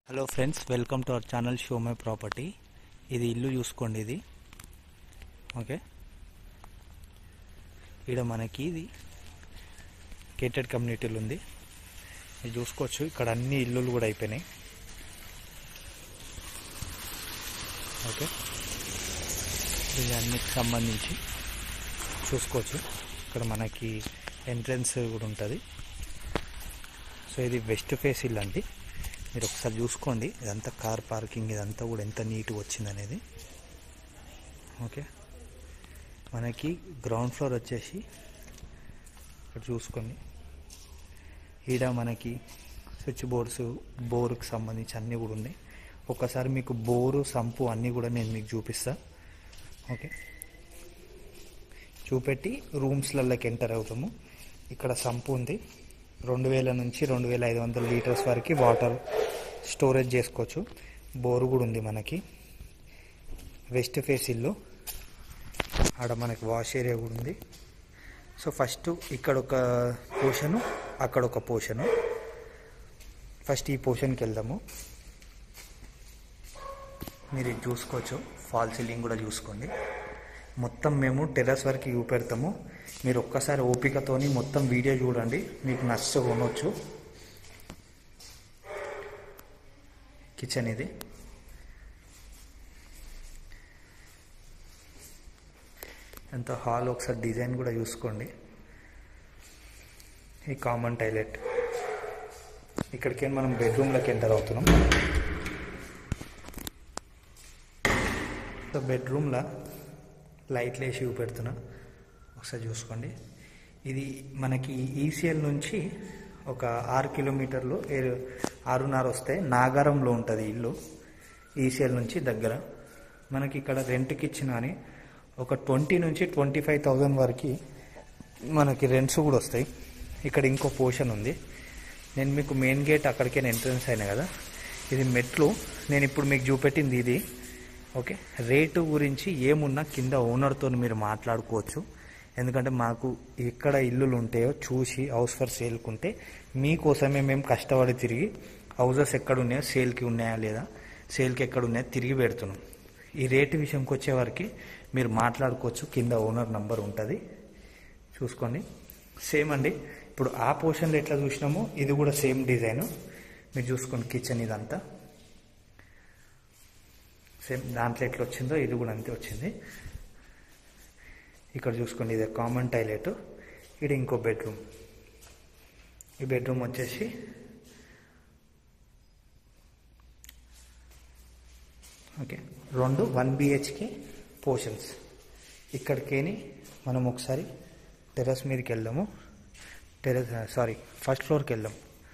hello friends welcome to our channel show my property ఇది ఇల్లు చూసుకోండి ఇది ఓకే ఇక్కడ మనకి ఇది కేటెడ్ కమ్యూనిటీలు ఉంది ఇది చూసుకోవచ్చు ఇక్కడ అన్ని ఇల్లులు కూడా అయిపోయినాయి ఓకే ఇది అన్నిటికి సంబంధించి చూసుకోవచ్చు ఇక్కడ మనకి ఎంట్రన్స్ కూడా ఉంటుంది సో ఇది వెస్ట్ ఫేస్ ఇల్లు అండి మీరు ఒకసారి చూసుకోండి ఇదంతా కార్ పార్కింగ్ ఇదంతా కూడా ఎంత నీట్గా వచ్చింది అనేది ఓకే మనకి గ్రౌండ్ ఫ్లోర్ వచ్చేసి ఇక్కడ చూసుకోండి ఈడ మనకి స్విచ్ బోర్డ్స్ బోర్కి సంబంధించి అన్నీ కూడా ఉన్నాయి ఒకసారి మీకు బోరు సంపు అన్నీ కూడా నేను మీకు చూపిస్తా ఓకే చూపెట్టి రూమ్స్లలోకి ఎంటర్ అవుతాము ఇక్కడ సంపు ఉంది రెండు వేల నుంచి రెండు వేల ఐదు వందల లీటర్స్ వరకు వాటర్ స్టోరేజ్ చేసుకోవచ్చు బోరు కూడా ఉంది మనకి వెస్ట్ ఫేస్ ఇల్లు ఆడ మనకి వాష్ ఏరియా కూడా ఉంది సో ఫస్ట్ ఇక్కడ ఒక పోర్షను అక్కడ ఒక పోర్షను ఫస్ట్ ఈ పోర్షన్కి వెళ్దాము మీరు ఇది చూసుకోవచ్చు ఫాల్ సీలింగ్ కూడా చూసుకోండి మొత్తం మేము టెర్రస్ వరకు చూపెడతాము మీరు ఒక్కసారి ఓపికతోని మొత్తం వీడియో చూడండి మీకు నచ్చ కొనవచ్చు కిచెన్ ఇది ఎంత హాల్ ఒకసారి డిజైన్ కూడా చూసుకోండి ఈ కామన్ టాయిలెట్ ఇక్కడికి మనం బెడ్రూమ్లోకి ఎంటర్ అవుతున్నాం సో బెడ్రూమ్లో లైట్లు వేసి చూపెడుతున్నా ఒకసారి చూసుకోండి ఇది మనకి ఈసీఎల్ నుంచి ఒక ఆరు కిలోమీటర్లు ఏ- ఆరున్నర వస్తే నాగారంలో ఉంటుంది ఇల్లు ఈసీఎల్ నుంచి దగ్గర మనకి ఇక్కడ రెంట్కి ఇచ్చిన అని ఒక ట్వంటీ నుంచి ట్వంటీ ఫైవ్ థౌజండ్ వరకు మనకి రెంట్స్ కూడా వస్తాయి ఇక్కడ ఇంకో పోర్షన్ ఉంది నేను మీకు మెయిన్ గేట్ అక్కడికే ఎంట్రన్స్ అయినా కదా ఇది మెట్లు నేను ఇప్పుడు మీకు చూపెట్టింది ఇది ఓకే రేటు గురించి ఏమున్నా కింద ఓనర్తో మీరు మాట్లాడుకోవచ్చు ఎందుకంటే మాకు ఎక్కడ ఇల్లులు ఉంటాయో చూసి హౌస్ ఫర్ సేల్కుంటే మీకోసమే మేము కష్టపడి తిరిగి హౌజెస్ ఎక్కడ ఉన్నాయో సేల్కి ఉన్నాయా లేదా సేల్కి ఎక్కడ ఉన్నాయో తిరిగి పెడుతున్నాం ఈ రేటు విషయంకి వచ్చేవారికి మీరు మాట్లాడుకోవచ్చు కింద ఓనర్ నంబర్ ఉంటుంది చూసుకోండి సేమ్ అండి ఇప్పుడు ఆ పోర్షన్లో ఎట్లా చూసినామో ఇది కూడా సేమ్ డిజైన్ మీరు చూసుకోండి కిచెన్ ఇదంతా సేమ్ దాంట్లో ఎట్లా వచ్చిందో ఇది కూడా అంతే వచ్చింది ఇక్కడ చూసుకోండి ఇది కామన్ టాయిలెట్ ఇది ఇంకో బెడ్రూమ్ ఈ బెడ్రూమ్ వచ్చేసి ఓకే రెండు వన్ బిహెచ్కే పోర్షన్స్ ఇక్కడికేని మనం ఒకసారి టెర్రస్ మీదకి వెళ్దాము టెర్రస్ సారీ ఫస్ట్ ఫ్లోర్కి వెళ్దాం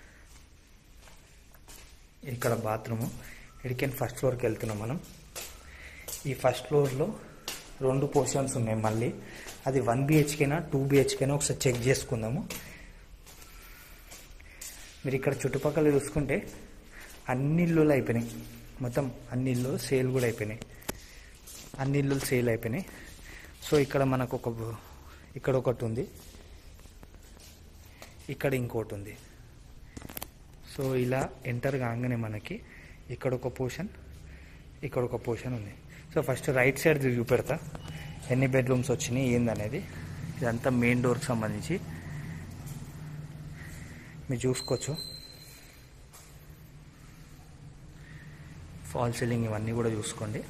ఇక్కడ బాత్రూము ఇడికైనా ఫస్ట్ ఫ్లోర్కి వెళ్తున్నాం మనం ఈ ఫస్ట్ ఫ్లోర్లో రెండు పోర్షన్స్ ఉన్నాయి మళ్ళీ అది వన్ బిహెచ్కేనా టూ బిహెచ్కేనా ఒకసారి చెక్ చేసుకుందాము మీరు ఇక్కడ చుట్టుపక్కల చూసుకుంటే అన్ని ఇల్లులు అయిపోయినాయి మొత్తం అన్ని ఇల్లు సేల్ కూడా అయిపోయినాయి అన్ని ఇల్లులు సేల్ అయిపోయినాయి సో ఇక్కడ మనకు ఒక ఇక్కడ ఒకటి ఉంది ఇక్కడ ఇంకోటి ఉంది సో ఇలా ఎంటర్ కాగానే మనకి ఇక్కడ ఒక పోర్షన్ ఇక్కడ ఒక పోర్షన్ ఉంది సో ఫస్ట్ రైట్ సైడ్ చూపెడతా ఎన్ని బెడ్రూమ్స్ వచ్చినాయి ఏందనేది ఇదంతా మెయిన్ డోర్కి సంబంధించి మీరు చూసుకోవచ్చు ఫాల్ సీలింగ్ ఇవన్నీ కూడా చూసుకోండి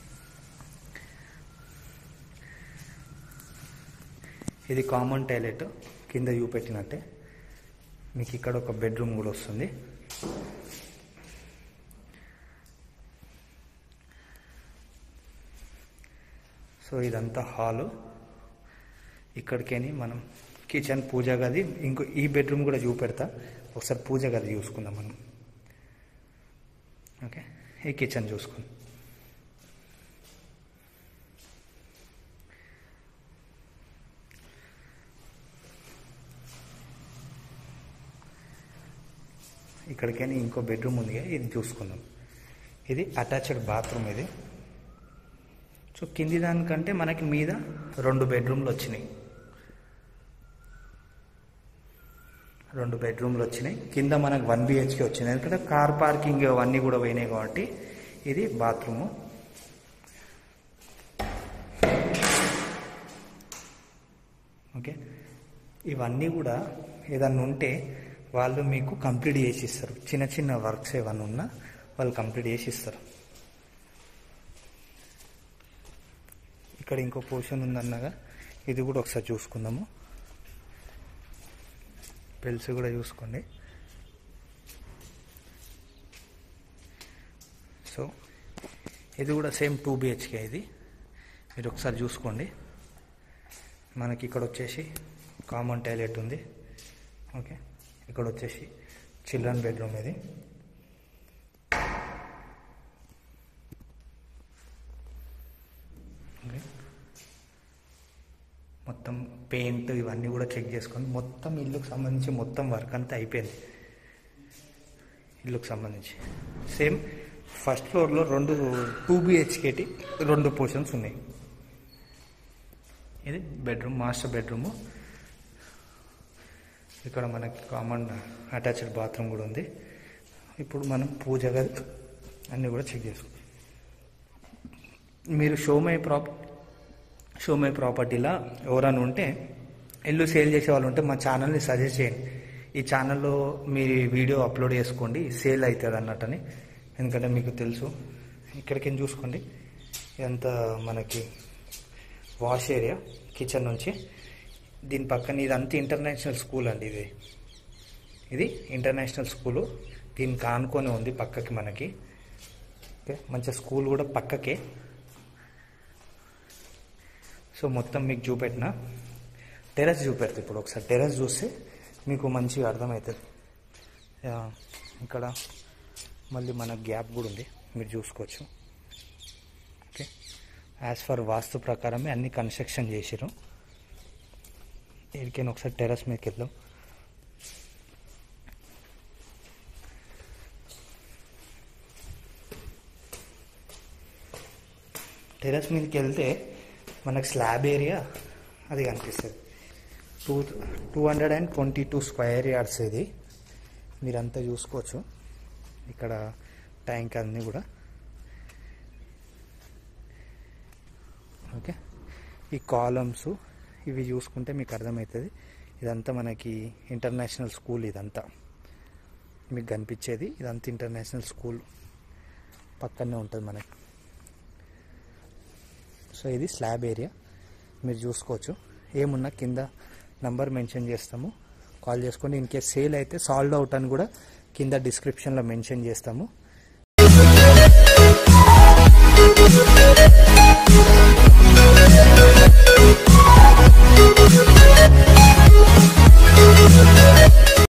ఇది కామన్ టాయిలెట్ కింద చూపెట్టినట్టే మీకు ఇక్కడ ఒక బెడ్రూమ్ కూడా వస్తుంది సో ఇదంతా హాలు ఇక్కడికేని మనం కిచెన్ పూజ గది ఇంకో ఈ బెడ్రూమ్ కూడా చూపెడతా ఒకసారి పూజ గది చూసుకుందాం మనం ఓకే ఈ కిచెన్ చూసుకుందాం ఇక్కడికైనా ఇంకో బెడ్రూమ్ ఉంది కదా, ఇది చూసుకుందాం ఇది అటాచ్డ్ బాత్రూమ్ ఇది సో కింది దానికంటే మనకి మీద రెండు బెడ్రూమ్లు వచ్చినాయి రెండు బెడ్రూమ్లు వచ్చినాయి కింద మనకు వన్ బిహెచ్కే వచ్చింది ఎందుకంటే కార్ పార్కింగ్ అవన్నీ కూడా పోయినాయి కాబట్టి ఇది బాత్రూము ఓకే ఇవన్నీ కూడా ఏదన్నా ఉంటే వాళ్ళు మీకు కంప్లీట్ చేసి ఇస్తారు చిన్న చిన్న వర్క్స్ ఏమన్నా ఉన్నా వాళ్ళు కంప్లీట్ చేసి ఇస్తారు ఇక్కడ ఇంకో పోర్షన్ ఉందన్నగా ఇది కూడా ఒకసారి చూసుకుందాము పెల్స్ కూడా చూసుకోండి సో ఇది కూడా సేమ్ టూ బిహెచ్కే ఇది మీరు ఒకసారి చూసుకోండి మనకి ఇక్కడ వచ్చేసి కామన్ టాయిలెట్ ఉంది ఓకే ఇక్కడ వచ్చేసి చిల్డ్రన్ బెడ్రూమ్ ఇది ఓకే మొత్తం పెయింట్ ఇవన్నీ కూడా చెక్ చేసుకొని మొత్తం ఇల్లుకు సంబంధించి మొత్తం వర్క్ అంతా అయిపోయింది ఇల్లుకు సంబంధించి సేమ్ ఫస్ట్ ఫ్లోర్లో రెండు టూ బిహెచ్కేటి రెండు పోర్షన్స్ ఉన్నాయి ఇది బెడ్రూమ్ మాస్టర్ బెడ్రూము ఇక్కడ మనకి కామన్ అటాచ్డ్ బాత్రూమ్ కూడా ఉంది ఇప్పుడు మనం పూజ గది అన్నీ కూడా చెక్ చేసుకుంటాం మీరు షోమై ప్రాప్ షోమై ప్రాపర్టీలా ఎవరైనా ఉంటే ఇల్లు సేల్ చేసే వాళ్ళు ఉంటే మా ఛానల్ని సజెస్ట్ చేయండి ఈ ఛానల్లో మీ వీడియో అప్లోడ్ చేసుకోండి సేల్ అవుతుంది అన్నట్టని ఎందుకంటే మీకు తెలుసు ఇక్కడికి చూసుకోండి ఇదంతా మనకి వాష్ ఏరియా కిచెన్ నుంచి దీని పక్కన ఇదంతా ఇంటర్నేషనల్ స్కూల్ అండి ఇది ఇది ఇంటర్నేషనల్ స్కూలు దీనికి ఆనుకొని ఉంది పక్కకి మనకి ఓకే మంచి స్కూల్ కూడా పక్కకే సో మొత్తం మీకు చూపెట్టిన టెరస్ చూపెడతా ఇప్పుడు ఒకసారి టెరస్ చూస్తే మీకు మంచిగా అర్థమవుతుంది యా, ఇక్కడ మళ్ళీ మన గ్యాప్ కూడా ఉంది మీరు చూసుకోవచ్చు ఓకే యాజ్ ఫర్ వాస్తు ప్రకారమే అన్ని కన్స్ట్రక్షన్ చేసిరు ఎడికైనా ఒకసారి టెరస్ మీదకి వెళ్దాం టెరస్ మీదకి వెళ్తే మనకు స్లాబ్ ఏరియా అది కనిపిస్తుంది two two hundred and twenty two square yards ఇది మీరంతా చూసుకోవచ్చు ఇక్కడ ట్యాంక్ అన్నీ కూడా ఓకే ఈ కాలమ్స్ ఇవి చూసుకుంటే మీకు అర్థమవుతుంది ఇదంతా మనకి ఇంటర్నేషనల్ స్కూల్ ఇదంతా మీకు కనిపించేది ఇదంతా ఇంటర్నేషనల్ స్కూల్ పక్కనే ఉంటుంది మనకి సో ఇది స్లాబ్ ఏరియా మీరు చూసుకోవచ్చు ఏమున్నా కింద నంబర్ మెన్షన్ చేస్తాము కాల్ చేసుకోండి ఇన్ కేస్ సేల్ అయితే సాల్వ్ అవుట్ అని కూడా కింద డిస్క్రిప్షన్లో మెన్షన్ చేస్తాము